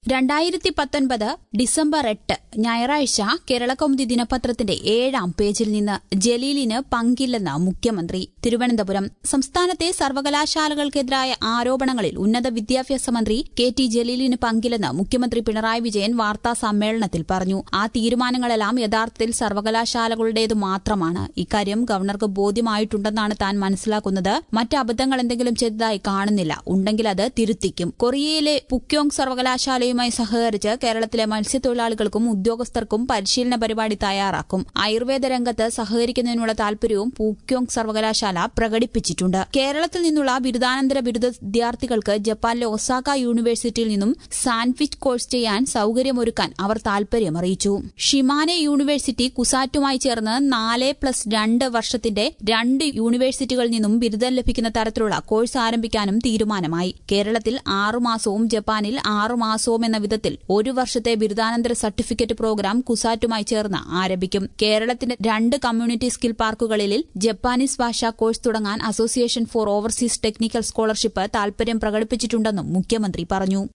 രണ്ടായിരത്തി പത്തൊൻപത് ഡിസംബർ എട്ട് ഞായറാഴ്ച കേരളകൗമുദി ദിനപത്രത്തിന്റെ ഏഴാം പേജിൽ നിന്ന് ജലീലിന് പങ്കില്ലെന്ന് മുഖ്യമന്ത്രി തിരുവനന്തപുരം സംസ്ഥാനത്തെ സർവകലാശാലകൾക്കെതിരായ ആരോപണങ്ങളിൽ ഉന്നത വിദ്യാഭ്യാസ മന്ത്രി കെ ടി ജലീലിന് പങ്കില്ലെന്ന് മുഖ്യമന്ത്രി പിണറായി വിജയൻ വാർത്താ സമ്മേളനത്തിൽ പറഞ്ഞു ആ തീരുമാനങ്ങളെല്ലാം യഥാർത്ഥത്തിൽ സർവകലാശാലകളുടേതു മാത്രമാണ് ഇക്കാര്യം ഗവർണർക്ക് ബോധ്യമായിട്ടുണ്ടെന്നാണ് താൻ മനസ്സിലാക്കുന്നത് മറ്റ് അബദ്ധങ്ങൾ എന്തെങ്കിലും ചെയ്തതായി കാണുന്നില്ല ഉണ്ടെങ്കിൽ അത് തിരുത്തിക്കും കൊറിയയിലെ പുക്യോങ് സർവകലാശാലയുമായി സഹകരിച്ച് കേരളത്തിലെ മത്സ്യത്തൊഴിലാളികൾക്കും ഉദ്യോഗസ്ഥർക്കും പരിശീലന പരിപാടി തയ്യാറാക്കും ആയുർവേദ രംഗത്ത് സഹകരിക്കുന്നതിനുള്ള താൽപര്യവും പുക്യോങ് സർവകലാശാല പ്രകടിപ്പിച്ചിട്ടുണ്ട് കേരളത്തിൽ നിന്നുള്ള ബിരുദാനന്തര ബിരുദ വിദ്യാർത്ഥികൾക്ക് ജപ്പാനിലെ ഒസാക്ക യൂണിവേഴ്സിറ്റിയിൽ നിന്നും സാൻഡ്വിച്ച് കോഴ്സ് ചെയ്യാൻ സൌകര്യമൊരുക്കാൻ അവർ താൽപര്യം അറിയിച്ചു ഷിമാനെ യൂണിവേഴ്സിറ്റി കുസാറ്റുമായി ചേർന്ന് നാല് പ്ലസ് രണ്ട് വർഷത്തിന്റെ രണ്ട് യൂണിവേഴ്സിറ്റികളിൽ നിന്നും ബിരുദം ലഭിക്കുന്ന തരത്തിലുള്ള കോഴ്സ് ആരംഭിക്കാനും തീരുമാനമായി കേരളത്തിൽ ആറുമാസവും ജപ്പാനിൽ ആറുമാസവും എന്ന വിധത്തിൽ ഒരു വർഷത്തെ ബിരുദാനന്തര സർട്ടിഫിക്കറ്റ് പ്രോഗ്രാം കുസാറ്റുമായി ചേർന്ന് ആരംഭിക്കും കേരളത്തിന്റെ രണ്ട് കമ്മ്യൂണിറ്റി സ്കിൽ പാർക്കുകളിൽ ജപ്പാനീസ് ഭാഷാ കോഴ്സ് തുടങ്ങാൻ association for overseas technical scholarship താൽപര്യം പ്രകടിപ്പിച്ചിട്ടുണ്ടെന്നും മുഖ്യമന്ത്രി പറഞ്ഞു